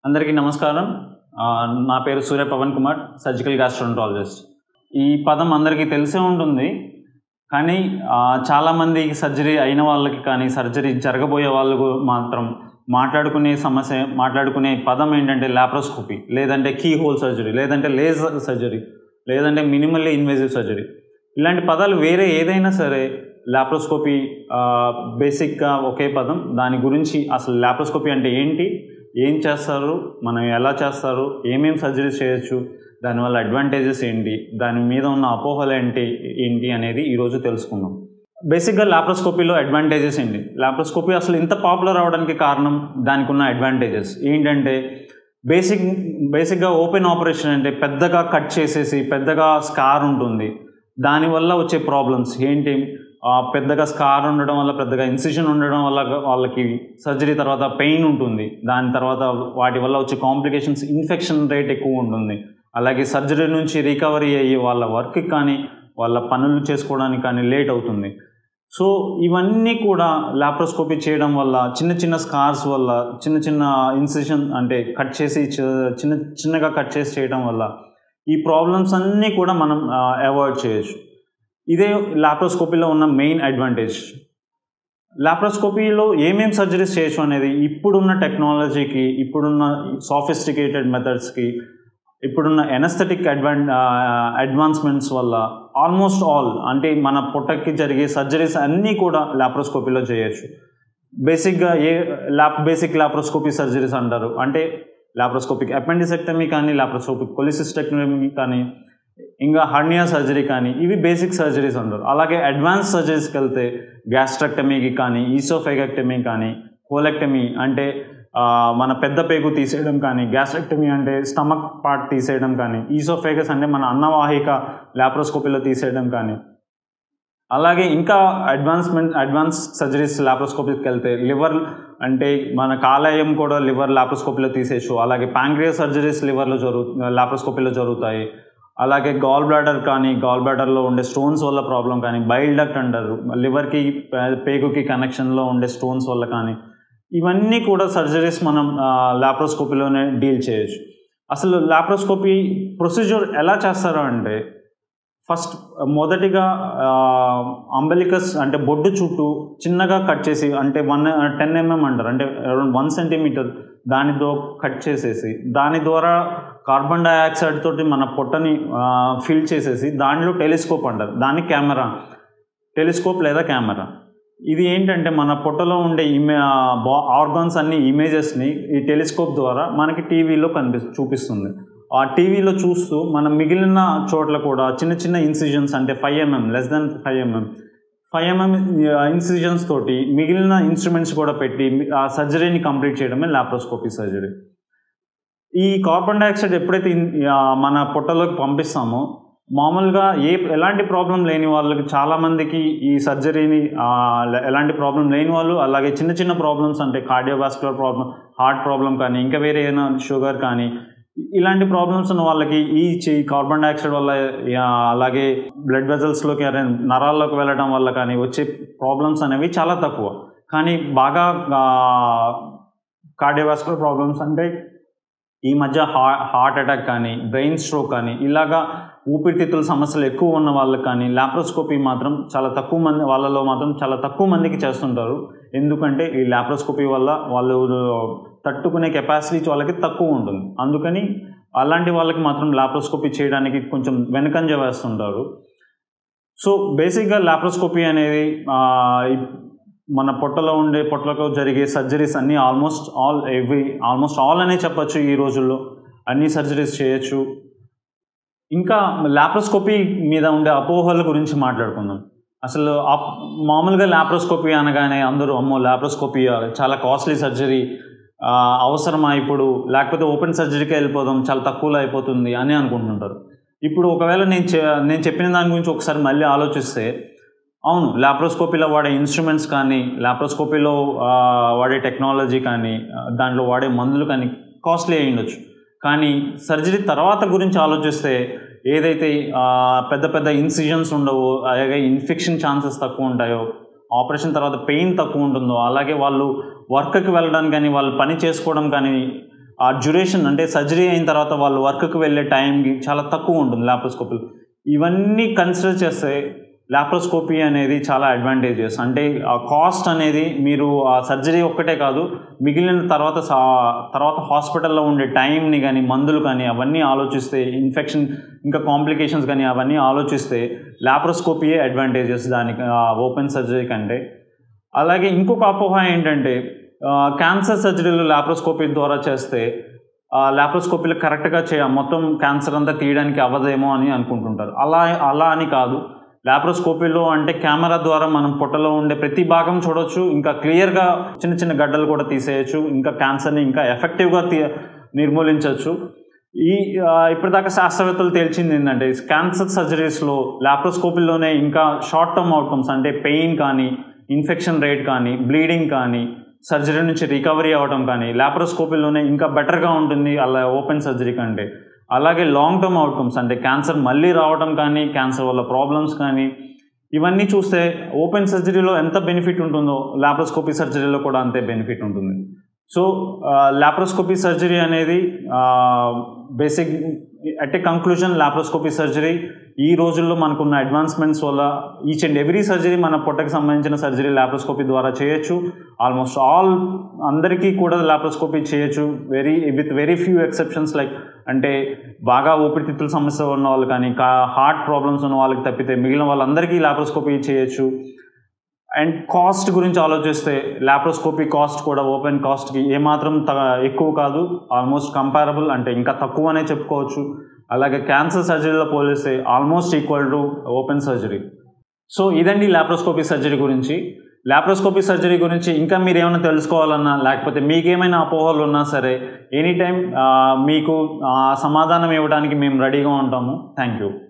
అందరికీ నమస్కారం ఆ, నా పేరు సూర్య పవన్ కుమార్ సర్జికల్ గ్యాస్ట్రోంటాలజిస్ట్ ఈ పదం అందరికీ తెలిసే ఉంటుంది కానీ ఆ, చాలామంది సర్జరీ అయిన వాళ్ళకి కానీ సర్జరీ జరగబోయే వాళ్ళకు మాత్రం మాట్లాడుకునే సమస్య మాట్లాడుకునే పదం ఏంటంటే లాప్రోస్కోపీ లేదంటే కీ హోల్ సర్జరీ లేదంటే లేజర్ సర్జరీ లేదంటే మినిమల్లీ ఇన్వేజివ్ సర్జరీ ఇలాంటి పదాలు వేరే ఏదైనా సరే లాప్రోస్కోపీ బేసిక్గా ఒకే పదం దాని గురించి అసలు లాప్రోస్కోపీ అంటే ఏంటి ఏం చేస్తారు మనం ఎలా చేస్తారు ఏమేం సర్జరీస్ చేయొచ్చు దానివల్ల అడ్వాంటేజెస్ ఏంటి దాని మీద ఉన్న అపోహలు ఏంటి ఏంటి అనేది ఈరోజు తెలుసుకుందాం బేసిక్గా లాప్రోస్కోపీలో అడ్వాంటేజెస్ ఏంటి లాప్రోస్కోపీ అసలు ఇంత పాపులర్ అవడానికి కారణం దానికి ఉన్న అడ్వాంటేజెస్ ఏంటంటే బేసిక్ బేసిక్గా ఓపెన్ ఆపరేషన్ అంటే పెద్దగా కట్ చేసేసి పెద్దగా స్కార్ ఉంటుంది దానివల్ల వచ్చే ప్రాబ్లమ్స్ ఏంటి ఆ పెద్దగా స్కార్ ఉండడం వల్ల పెద్దగా ఇన్సిషన్ ఉండడం వల్ల వాళ్ళకి సర్జరీ తర్వాత పెయిన్ ఉంటుంది దాని తర్వాత వాటి వల్ల వచ్చే కాంప్లికేషన్స్ ఇన్ఫెక్షన్ రేట్ ఎక్కువ ఉంటుంది అలాగే సర్జరీ నుంచి రికవరీ అయ్యి వాళ్ళ వర్క్కి కానీ వాళ్ళ పనులు చేసుకోవడానికి కానీ లేట్ అవుతుంది సో ఇవన్నీ కూడా లాప్రోస్కోపీ చేయడం వల్ల చిన్న చిన్న స్కార్స్ వల్ల చిన్న చిన్న ఇన్సిషన్ అంటే కట్ చేసి చి- చిన్న చిన్నగా కట్ చేసి చేయడం వల్ల ఈ ప్రాబ్లమ్స్ అన్నీ కూడా మనం అవాయిడ్ చేయొచ్చు ఇదే లాప్రోస్కోపీలో ఉన్న మెయిన్ అడ్వాంటేజ్ లాప్రోస్కోపీలో ఏమేం సర్జరీస్ చేయొచ్చు అనేది ఇప్పుడున్న టెక్నాలజీకి ఇప్పుడున్న సాఫిస్టికేటెడ్ మెథడ్స్కి ఇప్పుడున్న ఎనస్థెటిక్ అడ్వాన్ అడ్వాన్స్మెంట్స్ వల్ల ఆల్మోస్ట్ ఆల్ అంటే మన పొట్టకి జరిగే సర్జరీస్ అన్నీ కూడా లాప్రోస్కోపీలో చేయొచ్చు బేసిక్గా ఏ ల్యాప్ బేసిక్ లాప్రోస్కోపీ సర్జరీస్ అంటారు అంటే లాప్రోస్కోపిక్ అపెండిసెక్టమీ కానీ లాప్రోస్కోపిక్ కొలిసిస్టెక్టమీ కానీ ఇంకా హర్నియా సర్జరీ కానీ ఇవి బేసిక్ సర్జరీస్ అంటారు అలాగే అడ్వాన్స్ సర్జరీస్కి వెళ్తే గ్యాస్ట్రక్టమీకి కానీ ఈసోఫెగక్టమీ కానీ కోలెక్టమీ అంటే ఆ, మన పెద్ద పేగు తీసేయడం కానీ గ్యాస్ట్రక్టమీ అంటే స్టమక్ పార్ట్ తీసేయడం కానీ ఈసోఫేగస్ అంటే మన అన్నవాహిక లాప్రోస్కోపీలో తీసేయడం కానీ అలాగే ఇంకా అడ్వాన్స్మెంట్ అడ్వాన్స్ సర్జరీస్ లాప్రోస్కోపీకి వెళ్తే లివర్ అంటే మన కాలేయం కూడా లివర్ లాప్రోస్కోపీలో తీసేయచ్చు అలాగే ప్యాంక్రియా సర్జరీస్ లివర్లో జరుగు లాప్రోస్కోపీలో జరుగుతాయి అలాగే గాల్ బ్లాడర్ కానీ గాల్ బ్లాడర్లో ఉండే స్టోన్స్ వల్ల ప్రాబ్లం కానీ బైల్ డక్ట్ అంటారు లివర్కి పేగుకి కనెక్షన్లో ఉండే స్టోన్స్ వల్ల కానీ ఇవన్నీ కూడా సర్జరీస్ మనం లాప్రోస్కోపీలోనే డీల్ చేయొచ్చు అసలు లాప్రోస్కోపీ ప్రొసీజర్ ఎలా చేస్తారు అంటే ఫస్ట్ మొదటిగా అంబలికస్ అంటే బొడ్డు చుట్టూ చిన్నగా కట్ చేసి అంటే వన్ టెన్ ఎంఎం అంటారు అంటే అరౌండ్ వన్ సెంటీమీటర్ దానితో కట్ చేసేసి దాని ద్వారా కార్బన్ డైఆక్సైడ్ తోటి మన పొట్టని ఫిల్ చేసేసి దానిలో టెలిస్కోప్ అంటారు దాన్ని కెమెరా టెలిస్కోప్ లేదా కెమెరా ఇది ఏంటంటే మన పొట్టలో ఉండే ఇమే బా ఆర్గాన్స్ అన్ని ఇమేజెస్ని ఈ టెలిస్కోప్ ద్వారా మనకి టీవీలో కనిపి చూపిస్తుంది ఆ టీవీలో చూస్తూ మనం మిగిలిన చోట్ల కూడా చిన్న చిన్న ఇన్సిజన్స్ అంటే five mm less than five mm five mm incisions తోటి మిగిలిన ఇన్స్ట్రుమెంట్స్ కూడా పెట్టి ఆ సర్జరీని కంప్లీట్ చేయడమే లాప్రోస్కోపీ సర్జరీ ఈ కార్బన్ డైఆక్సైడ్ ఎప్పుడైతే ఇన్- ఆ, మన పొట్టలోకి పంపిస్తామో మామూలుగా ఏ ఎలాంటి ప్రాబ్లం లేని వాళ్ళకి చాలామందికి ఈ సర్జరీని ఆ, ఎల- ఎలాంటి ప్రాబ్లం లేని వాళ్ళు అలాగే చిన్న చిన్న ప్రాబ్లమ్స్ అంటే కార్డియోవాస్కులర్ ప్రాబ్లం హార్ట్ ప్రాబ్లం కానీ ఇంకా వేరే ఏదైనా షుగర్ కానీ ఇలాంటి ప్రాబ్లమ్స్ ఉన్న వాళ్ళకి ఈ చి- కార్బన్ డైఆక్సైడ్ వల్ల ఆ, అలాగే బ్లడ్ వెజల్స్లోకి అరే నరాల్లోకి వెళ్ళడం వల్ల కానీ వచ్చే ప్రాబ్లమ్స్ అనేవి చాలా తక్కువ కానీ బాగా కార్డియోవాస్కులర్ ప్రాబ్లమ్స్ అంటే ఈ మధ్య హా హార్ట్ అటాక్ కానీ బ్రెయిన్ స్ట్రోక్ కానీ ఇలాగా ఊపిరితిత్తుల సమస్యలు ఎక్కువ ఉన్న వాళ్ళకి కానీ లాప్రోస్కోపీ మాత్రం చాలా తక్కువ మంది వాళ్ళలో మాత్రం చాలా తక్కువ మందికి చేస్తుంటారు ఎందుకంటే ఈ లాప్రోస్కోపీ వల్ల వాళ్ళు తట్టుకునే కెపాసిటీ వాళ్ళకి తక్కువ ఉంటుంది అందుకని అలాంటి వాళ్ళకి మాత్రం లాప్రోస్కోపీ చేయడానికి కొంచెం వెనకంజ వేస్తుంటారు సో బేసిక్గా లాప్రోస్కోపీ అనేది ఆ, ఈ- మన పొట్టలో ఉండే పొట్టలో జరిగే సర్జరీస్ అన్నీ almost all every almost all అనే చెప్పొచ్చు ఈ రోజుల్లో అన్ని సర్జరీస్ చేయొచ్చు ఇంకా లాప్రోస్కోపీ మీద ఉండే అపోహల గురించి మాట్లాడుకుందాం అసలు ఆ- మామూలుగా లాప్రోస్కోపీ అనగానే అందరూ అమ్మో లాప్రోస్కోపీ చాలా కాస్ట్లీ సర్జరీ అవసరమా ఇప్పుడు లేకపోతే ఓపెన్ సర్జరీకి వెళ్ళిపోదాం చాలా తక్కువలో అయిపోతుంది అని అనుకుంటుంటారు ఇప్పుడు ఒకవేళ నేను చె నేను చెప్పిన దాని గురించి ఒకసారి మళ్ళీ ఆలోచిస్తే అవును లాప్రోస్కోపీలో వాడే ఇన్స్ట్రుమెంట్స్ కానీ లాప్రోస్కోపీలో ఆ, వాడే టెక్నాలజీ కానీ ఆ, దాంట్లో వాడే మందులు కానీ కాస్ట్లీ అయి ఉండొచ్చు కానీ సర్జరీ తర్వాత గురించి ఆలోచిస్తే ఏదైతే ఆ, పెద్ద పెద్ద ఇన్సిజన్స్ ఉండవో అలాగే ఇన్ఫెక్షన్ ఛాన్సెస్ తక్కువ ఉంటాయో ఆపరేషన్ తర్వాత పెయిన్ తక్కువ ఉంటుందో అలాగే వాళ్ళు వర్క్కి వెళ్ళడానికి కానీ వాళ్ళు పని చేసుకోవడం కానీ ఆ డ్యూరేషన్ అంటే సర్జరీ అయిన తర్వాత వాళ్ళు వర్క్కి వెళ్ళే టైంకి చాలా తక్కువ ఉంటుంది లాప్రోస్కోపీలో ఇవన్నీ కన్సిడర్ చేస్తే లాప్రోస్కోపీ అనేది చాలా అడ్వాంటేజెస్ అంటే ఆ కాస్ట్ అనేది మీరు ఆ సర్జరీ ఒక్కటే కాదు మిగిలిన తర్వాత సా- తర్వాత హాస్పిటల్లో ఉండే టైంని కానీ మందులు కానీ అవన్నీ ఆలోచిస్తే ఇన్ఫెక్షన్ ఇంకా కాంప్లికేషన్స్ కానీ అవన్నీ ఆలోచిస్తే లాప్రోస్కోపీయే అడ్వాంటేజెస్ దానికి ఓపెన్ సర్జరీ కంటే అలాగే ఇంకొక అపోహ ఏంటంటే క్యాన్సర్ సర్జరీలు లాప్రోస్కోపీ ద్వారా చేస్తే లాప్రోస్కోపీలో కరెక్ట్గా చేయ మొత్తం క్యాన్సర్ అంతా తీయడానికి అవ్వదేమో అని అనుకుంటుంటారు అలా అలా అని కాదు లాప్రోస్కోపీలో అంటే కెమెరా ద్వారా మనం పొట్టలో ఉండే ప్రతి భాగం చూడొచ్చు ఇంకా క్లియర్గా చిన్న చిన్న గడ్డలు కూడా తీసేయచ్చు ఇంకా క్యాన్సర్ని ఇంకా ఎఫెక్టివ్గా తీ నిర్మూలించవచ్చు ఈ ఆ, ఇప్పటిదాకా శాస్త్రవేత్తలు తేల్చింది ఏంటంటే క్యాన్సర్ సర్జరీస్లో లాప్రోస్కోపీలోనే ఇంకా షార్ట్ టర్మ్ అవుట్కమ్స్ అంటే పెయిన్ కానీ ఇన్ఫెక్షన్ రేట్ కానీ బ్లీడింగ్ కానీ సర్జరీ నుంచి రికవరీ అవ్వడం కానీ లాప్రోస్కోపీలోనే ఇంకా బెటర్గా ఉంటుంది అలా ఓపెన్ సర్జరీ కంటే అలాగే లాంగ్ టర్మ్ అవుట్కమ్స్ అంటే క్యాన్సర్ మళ్ళీ రావడం కానీ క్యాన్సర్ వల్ల ప్రాబ్లమ్స్ కానీ ఇవన్నీ చూస్తే ఓపెన్ సర్జరీలో ఎంత బెనిఫిట్ ఉంటుందో లాప్రోస్కోపీ సర్జరీలో కూడా అంతే బెనిఫిట్ ఉంటుంది సో లాప్రోస్కోపీ సర్జరీ అనేది basic at a conclusion laparoscopy surgery ఈ రోజుల్లో మనకున్న అడ్వాన్స్మెంట్స్ వల్ల ఈచ్ అండ్ ఎవ్రీ సర్జరీ మన పొట్టకి సంబంధించిన సర్జరీ లాప్రోస్కోపీ ద్వారా చేయొచ్చు ఆల్మోస్ట్ ఆల్ అందరికీ కూడా లాప్రోస్కోపీ చేయొచ్చు very with very few exceptions like అంటే బాగా ఊపిరితిత్తుల సమస్య ఉన్న వాళ్ళు కానీ కా హార్ట్ ప్రాబ్లమ్స్ ఉన్న వాళ్ళకి తప్పితే మిగిలిన వాళ్ళందరికీ లాప్రోస్కోపీ చేయొచ్చు అండ్ కాస్ట్ గురించి ఆలోచిస్తే లాప్రోస్కోపీ కాస్ట్ కూడా ఓపెన్ కాస్ట్కి ఏమాత్రం త ఎక్కువ కాదు ఆల్మోస్ట్ కంపారబుల్ అంటే ఇంకా తక్కువనే చెప్పుకోవచ్చు అలాగే క్యాన్సర్ సర్జరీలో పోలిస్తే almost equal to open surgery so ఇదండి లాప్రోస్కోపీ సర్జరీ గురించి లాప్రోస్కోపీ సర్జరీ గురించి ఇంకా మీరు ఏమైనా తెలుసుకోవాలన్నా లేకపోతే మీకేమైనా అపోహలు ఉన్నా సరే ఎనీ టైం మీకు ఆ, సమాధానం ఇవ్వడానికి మేము రెడీగా ఉంటాము థ్యాంక్ యూ